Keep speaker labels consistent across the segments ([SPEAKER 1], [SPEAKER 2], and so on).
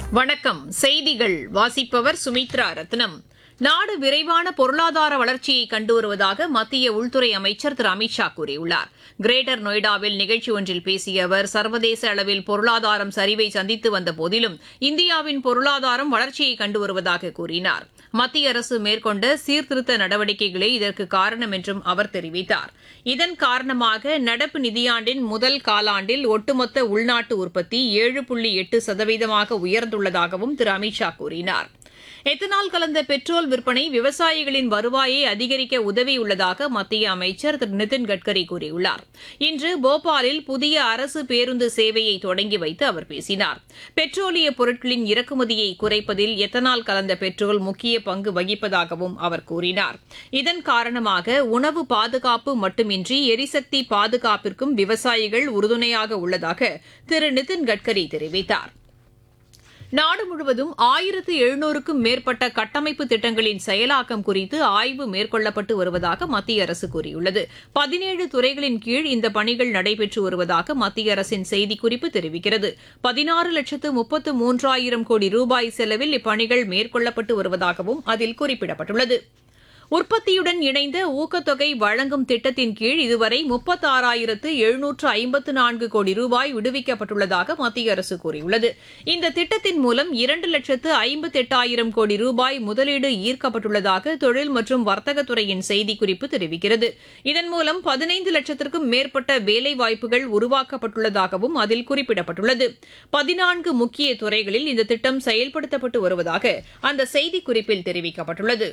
[SPEAKER 1] வணக்கம் செய்திகள் வாசிப்பவர் சுமித்ரா ரத்னம் நாடு விரைவான பொருளாதார வளர்ச்சியை கண்டு வருவதாக மத்திய உள்துறை அமைச்சர் திரு அமித் ஷா கூறியுள்ளார் கிரேட்டர் நொய்டாவில் நிகழ்ச்சி ஒன்றில் பேசிய அவர் சர்வதேச அளவில் பொருளாதாரம் சரிவை சந்தித்து வந்த போதிலும் இந்தியாவின் பொருளாதாரம் வளர்ச்சியை கண்டு வருவதாக கூறினார் மத்திய அரசு மேற்கொண்ட சீர்திருத்த நடவடிக்கைகளே இதற்கு காரணம் என்றும் அவர் தெரிவித்தார் இதன் காரணமாக நடப்பு நிதியாண்டின் முதல் காலாண்டில் ஒட்டுமொத்த உள்நாட்டு உற்பத்தி ஏழு புள்ளி எட்டு சதவீதமாக உயர்ந்துள்ளதாகவும் திரு அமித் ஷா கூறினார் எத்தனால் கலந்த பெட்ரோல் விற்பனை விவசாயிகளின் வருவாயை அதிகரிக்க உதவியுள்ளதாக மத்திய அமைச்சர் திரு நிதின் கட்கரி கூறியுள்ளார் இன்று போபாலில் புதிய அரசு பேருந்து சேவையை தொடங்கி வைத்து அவர் பேசினார் பெட்ரோலிய பொருட்களின் இறக்குமதியை குறைப்பதில் எத்தனால் கலந்த பெட்ரோல் முக்கிய பங்கு வகிப்பதாகவும் அவர் கூறினார் இதன் காரணமாக உணவு பாதுகாப்பு மட்டுமின்றி எரிசக்தி பாதுகாப்பிற்கும் விவசாயிகள் உறுதுணையாக உள்ளதாக திரு நிதின் கட்கரி தெரிவித்தார் நாடு முழுவதும் ஆயிரத்து எழுநூறுக்கும் மேற்பட்ட கட்டமைப்பு திட்டங்களின் செயலாக்கம் குறித்து ஆய்வு மேற்கொள்ளப்பட்டு வருவதாக மத்திய அரசு கூறியுள்ளது பதினேழு துறைகளின் கீழ் இந்த பணிகள் நடைபெற்று வருவதாக மத்திய அரசின் செய்திக்குறிப்பு தெரிவிக்கிறது பதினாறு லட்சத்து முப்பத்து மூன்றாயிரம் கோடி ரூபாய் செலவில் இப்பணிகள் மேற்கொள்ளப்பட்டு வருவதாகவும் அதில் குறிப்பிடப்பட்டுள்ளது உற்பத்தியுடன் இணைந்த ஊக்கத்தொகை வழங்கும் திட்டத்தின் கீழ் இதுவரை முப்பத்தாறாயிரத்து எழுநூற்று ஐம்பத்து நான்கு கோடி ரூபாய் விடுவிக்கப்பட்டுள்ளதாக மத்திய அரசு கூறியுள்ளது இந்த திட்டத்தின் மூலம் இரண்டு லட்சத்து ஐம்பத்தெட்டாயிரம் கோடி ரூபாய் முதலீடு ஈர்க்கப்பட்டுள்ளதாக தொழில் மற்றும் வர்த்தகத்துறையின் செய்திக்குறிப்பு தெரிவிக்கிறது இதன் மூலம் பதினைந்து லட்சத்திற்கும் மேற்பட்ட வேலைவாய்ப்புகள் உருவாக்கப்பட்டுள்ளதாகவும் அதில் குறிப்பிடப்பட்டுள்ளது பதினான்கு முக்கிய துறைகளில் இந்த திட்டம் செயல்படுத்தப்பட்டு வருவதாக அந்த செய்திக்குறிப்பில் தெரிவிக்கப்பட்டுள்ளது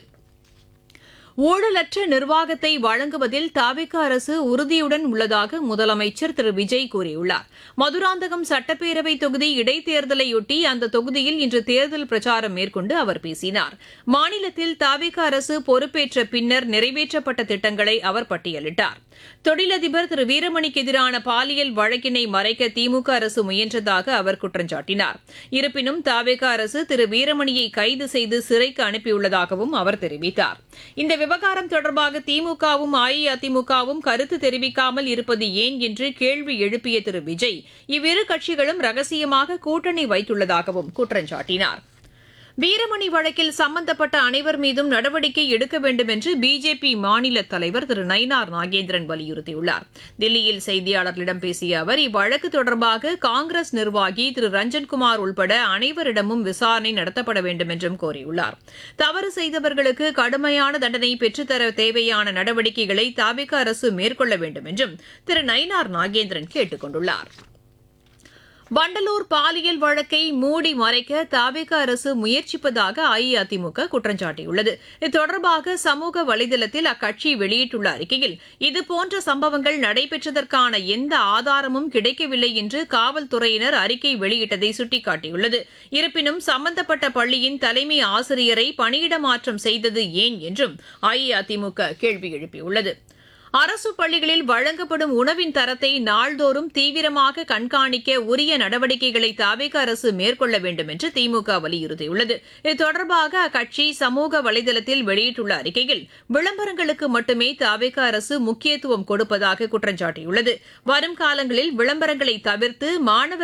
[SPEAKER 1] ஊழலற்ற நிர்வாகத்தை வழங்குவதில் தாவிக அரசு உறுதியுடன் உள்ளதாக முதலமைச்சர் திரு விஜய் கூறியுள்ளார் மதுராந்தகம் சட்டப்பேரவை தொகுதி இடைத்தேர்தலையொட்டி அந்த தொகுதியில் இன்று தேர்தல் பிரச்சாரம் மேற்கொண்டு அவர் பேசினார் மாநிலத்தில் தாவிக அரசு பொறுப்பேற்ற பின்னர் நிறைவேற்றப்பட்ட திட்டங்களை அவர் பட்டியலிட்டார் தொழிலதிபர் திரு வீரமணிக்கு எதிரான பாலியல் வழக்கினை மறைக்க திமுக அரசு முயன்றதாக அவர் குற்றம் சாட்டினார் இருப்பினும் தாவேக அரசு திரு வீரமணியை கைது செய்து சிறைக்கு அனுப்பியுள்ளதாகவும் அவர் தெரிவித்தார் இந்த விவகாரம் தொடர்பாக திமுகவும் அஇஅதிமுகவும் கருத்து தெரிவிக்காமல் இருப்பது ஏன் என்று கேள்வி எழுப்பிய திரு விஜய் இவ்விரு கட்சிகளும் ரகசியமாக கூட்டணி வைத்துள்ளதாகவும் குற்றம் சாட்டினார் வீரமணி வழக்கில் சம்பந்தப்பட்ட அனைவர் மீதும் நடவடிக்கை எடுக்க வேண்டும் என்று பிஜேபி மாநில தலைவர் திரு நயினார் நாகேந்திரன் வலியுறுத்தியுள்ளார் தில்லியில் செய்தியாளர்களிடம் பேசிய அவர் இவ்வழக்கு தொடர்பாக காங்கிரஸ் நிர்வாகி திரு ரஞ்சன்குமார் உள்பட அனைவரிடமும் விசாரணை நடத்தப்பட வேண்டும் என்றும் கோரியுள்ளார் தவறு செய்தவர்களுக்கு கடுமையான தண்டனை பெற்றுத்தர தேவையான நடவடிக்கைகளை தாவிக அரசு மேற்கொள்ள வேண்டும் என்றும் திரு நயினார் நாகேந்திரன் கேட்டுக் கொண்டுள்ளார் வண்டலூர் பாலியல் வழக்கை மூடி மறைக்க தாவேக அரசு முயற்சிப்பதாக அஇஅதிமுக குற்றம் சாட்டியுள்ளது இது தொடர்பாக சமூக வலைதளத்தில் அக்கட்சி வெளியிட்டுள்ள அறிக்கையில் இதுபோன்ற சம்பவங்கள் நடைபெற்றதற்கான எந்த ஆதாரமும் கிடைக்கவில்லை என்று காவல்துறையினர் அறிக்கை வெளியிட்டதை சுட்டிக்காட்டியுள்ளது இருப்பினும் சம்பந்தப்பட்ட பள்ளியின் தலைமை ஆசிரியரை பணியிட மாற்றம் செய்தது ஏன் என்றும் அஇஅதிமுக கேள்வி எழுப்பியுள்ளது அரசு பள்ளிகளில் வழங்கப்படும் உணவின் தரத்தை நாள்தோறும் தீவிரமாக கண்காணிக்க உரிய நடவடிக்கைகளை தாவேக அரசு மேற்கொள்ள வேண்டும் என்று திமுக வலியுறுத்தியுள்ளது இது தொடர்பாக அக்கட்சி சமூக வலைதளத்தில் வெளியிட்டுள்ள அறிக்கையில் விளம்பரங்களுக்கு மட்டுமே தாவேக அரசு முக்கியத்துவம் கொடுப்பதாக குற்றம் சாட்டியுள்ளது வரும் காலங்களில் விளம்பரங்களை தவிர்த்து மாணவர்